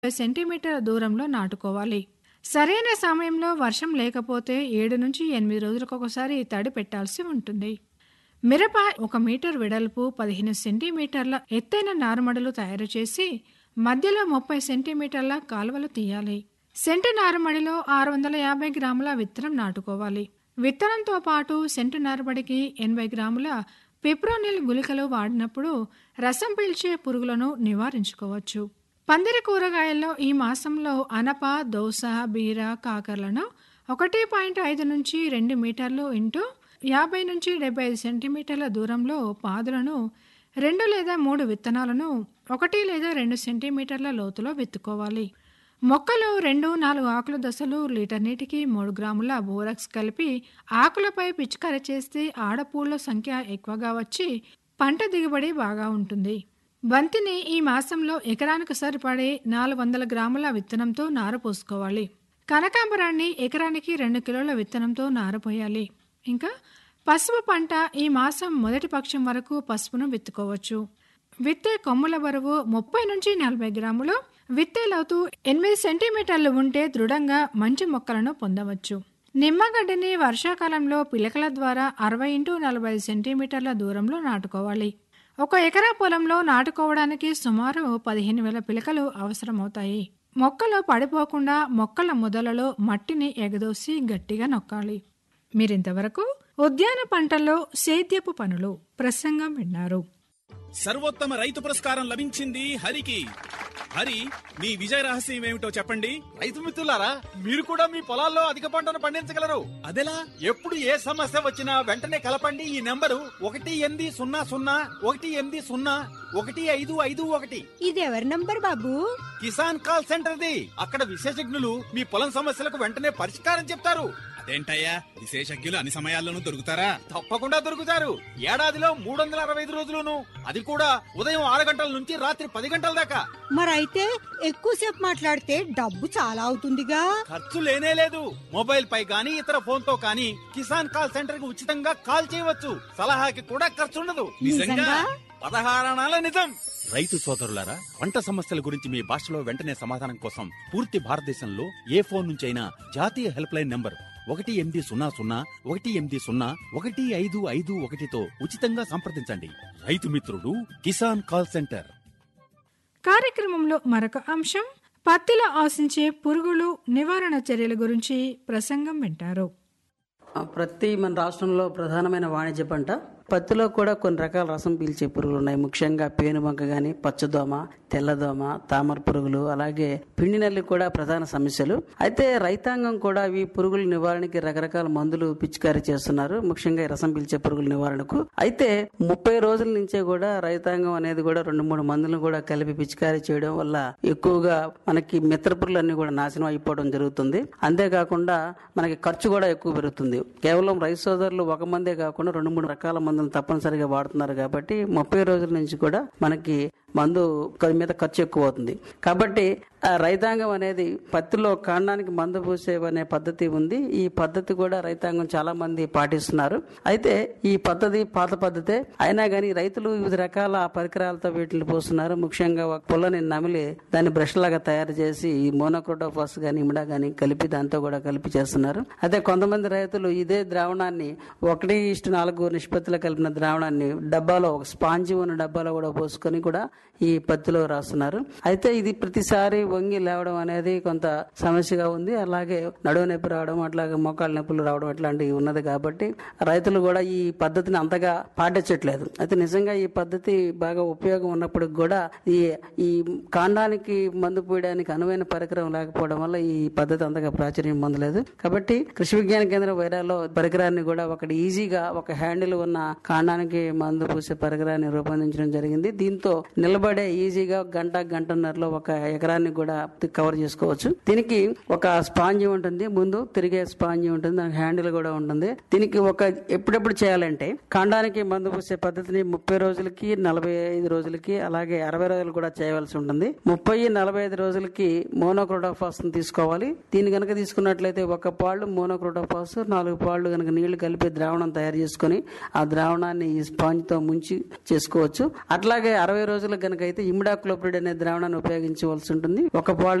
సెంటీమీటర్ల దూరంలో నాటుకోవాలి సరైన సమయంలో వర్షం లేకపోతే ఏడు నుంచి ఎనిమిది రోజులకు ఒకసారి తడి పెట్టాల్సి ఉంటుంది మిరప ఒక మీటర్ వెడల్పు పదిహేను సెంటీమీటర్ల ఎత్తైన నారుమడులు తయారు చేసి మధ్యలో ముప్పై సెంటీమీటర్ల కాలువలు తీయాలి సెంటు నారుమడిలో ఆరు వందల యాభై గ్రాముల విత్తనం నాటుకోవాలి విత్తనంతో పాటు సెంటు నారుమడికి ఎనభై గ్రాముల పిప్రోనిల్ గుళికలు వాడినప్పుడు రసం పీల్చే పురుగులను నివారించుకోవచ్చు పందిరి కూరగాయల్లో ఈ మాసంలో అనప దోస బీర కాకరలను ఒకటి పాయింట్ ఐదు నుంచి రెండు మీటర్లు ఇంటూ యాభై నుంచి డెబ్బై ఐదు సెంటీమీటర్ల దూరంలో పాదులను రెండు లేదా మూడు విత్తనాలను ఒకటి లేదా రెండు సెంటీమీటర్ల లోతులో విత్తుకోవాలి మొక్కలు రెండు నాలుగు ఆకుల దశలు లీటర్ నీటికి మూడు గ్రాముల బోరక్స్ కలిపి ఆకులపై పిచికారి చేస్తే ఆడపూళ్ళ సంఖ్య ఎక్కువగా వచ్చి పంట దిగుబడి బాగా ఉంటుంది బంతిని ఈ మాసంలో ఎకరానికి సరిపడే నాలుగు వందల గ్రాముల విత్తనంతో నారు పోసుకోవాలి కనకాంబరాన్ని ఎకరానికి రెండు కిలోల విత్తనంతో నారు పోయాలి ఇంకా పసుపు పంట ఈ మాసం మొదటి పక్షం వరకు పసుపును విత్తుకోవచ్చు విత్తే కొమ్ముల బరువు ముప్పై నుంచి నలభై గ్రాములు విత్తే లోతు ఎనిమిది సెంటీమీటర్లు ఉంటే దృఢంగా మంచి మొక్కలను పొందవచ్చు నిమ్మగడ్డిని వర్షాకాలంలో పిలకల ద్వారా అరవై ఇంటూ నలభై సెంటీమీటర్ల దూరంలో నాటుకోవాలి ఒక ఎకరా పొలంలో నాటుకోవడానికి సుమారు పదిహేను వేల పిలకలు అవసరమవుతాయి మొక్కలు పడిపోకుండా మొక్కల మొదలలో మట్టిని ఎగదోసి గట్టిగా నొక్కాలి మీరింతవరకు ఉద్యాన పంటల్లో సేద్యపు పనులు ప్రసంగం విన్నారు సర్వోత్తమ రైతు పురస్కారం లభించింది హరికి హరి మీ విజయ రహస్యం ఏమిటో చెప్పండి రైతు మిత్రులారా మీరు కూడా మీ పొలాల్లో అధిక పంటను పండించగలరు అదెలా ఎప్పుడు ఏ సమస్య వచ్చినా వెంటనే కలపండి ఈ నెంబరు ఒకటి ఎనిమిది సున్నా సున్నా ఒకటి ఎనిమిది సున్నా ఒకటి ఐదు ఐదు ఒకటి ఇది ఎవరి నంబర్ బాబు కిసాన్ కాల్ సెంటర్ది అక్కడ విశేషజ్ఞులు మీ పొలం సమస్యలకు వెంటనే పరిష్కారం చెప్తారు అదేంటయ్యా విశేషజ్ఞులు అన్ని సమయాల్లోనూ దొరుకుతారా తప్పకుండా దొరుకుతారు ఏడాదిలో మూడు వందల అరవై ఐదు రోజులును అది కూడా ఉదయం ఆరు గంటల నుంచి రాత్రి పది గంటల దాకా మరైతే ఎక్కువసేపు మాట్లాడితే డబ్బు చాలా అవుతుందిగా ఖర్చు లేనే లేదు మొబైల్ పై గానీ ఇతర ఫోన్ తో కానీ కిసాన్ కాల్ సెంటర్ కి ఉచితంగా కాల్ చేయవచ్చు సలహాకి కూడా ఖర్చు ఉండదు నిజంగా? పదహారణాల నిజం రైతు సోదరులారా పంట సమస్యల గురించి మీ భాషలో వెంటనే సమాధానం కోసం పూర్తి భారతదేశంలో ఏ ఫోన్ నుంచైనా జాతీయ హెల్ప్ లైన్ నంబర్ ఒకటి ఎనిమిది సున్నా సున్నా ఒకటి ఎనిమిది సున్నా ఒకటి ఐదు ఐదు ఒకటితో ఉచితంగా సంప్రదించండి రైతు మిత్రుడు కిసాన్ కాల్ సెంటర్ కార్యక్రమంలో మరొక అంశం పత్తిలో ఆశించే పురుగులు నివారణ చర్యల గురించి ప్రసంగం వింటారు ఆ, ప్రతి మన రాష్ట్రంలో ప్రధానమైన వాణిజ్య పంట పత్తిలో కూడా కొన్ని రకాల రసం పీల్చే పురుగులు ఉన్నాయి ముఖ్యంగా పేనుబంక గాని పచ్చదోమ తెల్లదోమ తామర పురుగులు అలాగే పిండి నల్లి కూడా ప్రధాన సమస్యలు అయితే రైతాంగం కూడా ఈ పురుగుల నివారణకి రకరకాల మందులు పిచికారీ చేస్తున్నారు ముఖ్యంగా ఈ రసం పీల్చే పురుగుల నివారణకు అయితే ముప్పై రోజుల నుంచే కూడా రైతాంగం అనేది కూడా రెండు మూడు మందులను కూడా కలిపి పిచికారీ చేయడం వల్ల ఎక్కువగా మనకి మిత్ర పురుగులన్నీ కూడా నాశనం అయిపోవడం జరుగుతుంది అంతేకాకుండా మనకి ఖర్చు కూడా ఎక్కువ పెరుగుతుంది కేవలం రైతు సోదరులు ఒక మందే కాకుండా రెండు మూడు రకాల మందులు తప్పనిసరిగా వాడుతున్నారు కాబట్టి ముప్పై రోజుల నుంచి కూడా మనకి మందు క- మీద ఖర్చు ఎక్కువ అవుతుంది కాబట్టి ఆ రైతాంగం అనేది పత్తిలో కాండానికి మందు పూసే అనే పద్ధతి ఉంది ఈ పద్ధతి కూడా రైతాంగం చాలా మంది పాటిస్తున్నారు అయితే ఈ పద్ధతి పాత పద్ధతే అయినా కానీ రైతులు వివిధ రకాల పరికరాలతో వీటిని పోస్తున్నారు ముఖ్యంగా ఒక పుల్లని నమిలి దాన్ని బ్రష్ లాగా తయారు చేసి ఈ మోనోక్రోటోఫాస్ గాని ఇమిడా గాని కలిపి దాంతో కూడా కలిపి చేస్తున్నారు అదే కొంతమంది రైతులు ఇదే ద్రావణాన్ని ఒకటి ఇష్ట నాలుగు నిష్పత్తిలో కలిపిన ద్రావణాన్ని డబ్బాలో ఒక స్పాంజి ఉన్న డబ్బాలో కూడా పోసుకొని కూడా ఈ పత్తిలో రాస్తున్నారు అయితే ఇది ప్రతిసారి వంగి లేవడం అనేది కొంత సమస్యగా ఉంది అలాగే నడువు నొప్పి రావడం అట్లాగే మోకాళ్ళ నొప్పులు రావడం అట్లాంటివి ఉన్నది కాబట్టి రైతులు కూడా ఈ పద్ధతిని అంతగా పాటించట్లేదు అయితే నిజంగా ఈ పద్ధతి బాగా ఉపయోగం ఉన్నప్పటికి కూడా ఈ ఈ కాండానికి మందు పోయడానికి అనువైన పరికరం లేకపోవడం వల్ల ఈ పద్ధతి అంతగా ప్రాచుర్యం పొందలేదు కాబట్టి కృషి విజ్ఞాన కేంద్రం వైరాలో పరికరాన్ని కూడా ఒకటి ఈజీగా ఒక హ్యాండిల్ ఉన్న కాండానికి మందు పూసే పరికరాన్ని రూపొందించడం జరిగింది దీంతో నిలబడే ఈజీగా గంట గంటన్నరలో ఒక ఎకరాన్ని కూడా కవర్ చేసుకోవచ్చు దీనికి ఒక స్పాంజి ఉంటుంది ముందు తిరిగే స్పాంజి ఉంటుంది దానికి హ్యాండిల్ కూడా ఉంటుంది దీనికి ఒక ఎప్పుడెప్పుడు చేయాలంటే కాండానికి మందు పూసే పద్ధతిని ముప్పై రోజులకి నలభై ఐదు రోజులకి అలాగే అరవై రోజులు కూడా చేయవలసి ఉంటుంది ముప్పై నలభై ఐదు రోజులకి మోనోక్రోటోఫాస్ తీసుకోవాలి దీన్ని కనుక తీసుకున్నట్లయితే ఒక పాళ్ళు మోనోక్రోటోఫాస్ నాలుగు పాళ్ళు కనుక నీళ్లు కలిపి ద్రావణం తయారు చేసుకొని ఆ ద్రావణాన్ని ఈ స్పాంజ్ తో ముంచి చేసుకోవచ్చు అట్లాగే అరవై రోజులకు కనుక అయితే ఇమిడాక్లోప్రిడ్ అనే ద్రావణాన్ని ఉపయోగించవలసి ఉంటుంది ఒక పాలు